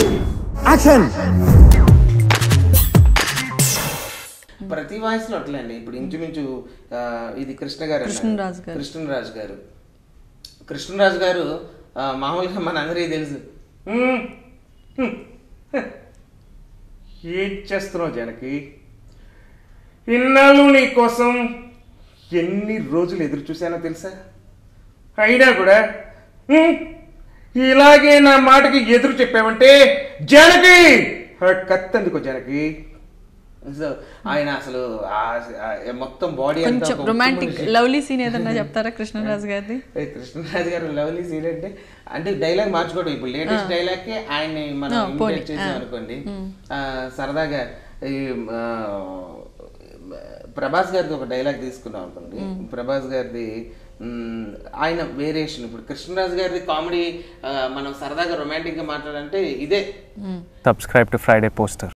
Action ప్రతి voice లో అట్లే అండి ఇప్పుడు ఇంచుమించు ఆ, ఇది కృష్ణ గారు అన్నారు. కృష్ణరాజు గారు. కృష్ణరాజు గారు కృష్ణరాజు గారు ఆ, మామూలుగా మన అందరికీ తెలుసు "హ్మ్, హ్మ్, హ, ఏం చేస్తున్నావు జనకి ఇన్నాళ్ళు నీ కోసం ఎన్ని రోజులు ఎదురు చూశానో తెలుసా అయినా కూడా "హ్మ్, ఇలాగే నా మాటకి ఎదురు చెప్పావంటే జనకి ఆ కత్తి అందుకో జనకి సో ఆయన అసలు ఆ- ఆ మొత్తం బాడీ కొంచెం రొమాంటిక్ లవ్లీ సీన్ ఏదన్నా చెప్తారా కృష్ణరాజు గారిది కృష్ణరాజు గారు లవ్లీ సీన్ అంటే అంటే డైలాగ్ మార్చుకోవడం ఇప్పుడు లేటెస్ట్ డైలాగ్ కి ఆయన్ని మనం ఆ, పోనీ. ఇమిటేట్ చేసాం ఆ. అనుకోండి ఆ, సరదాగా ఈ ఆ, ప్రభాస్ గారిది ఒక డైలాగ్ తీసుకున్నాం అనుకోండి ప్రభాస్ గారిది మ్, ఆయన వేరియేషన్ ఇప్పుడు కృష్ణరాజు గారిది కామెడీ మనం సరదాగా రొమాంటిక్ గా మాట్లాడంటే ఇదే subscribe to Friday Poster.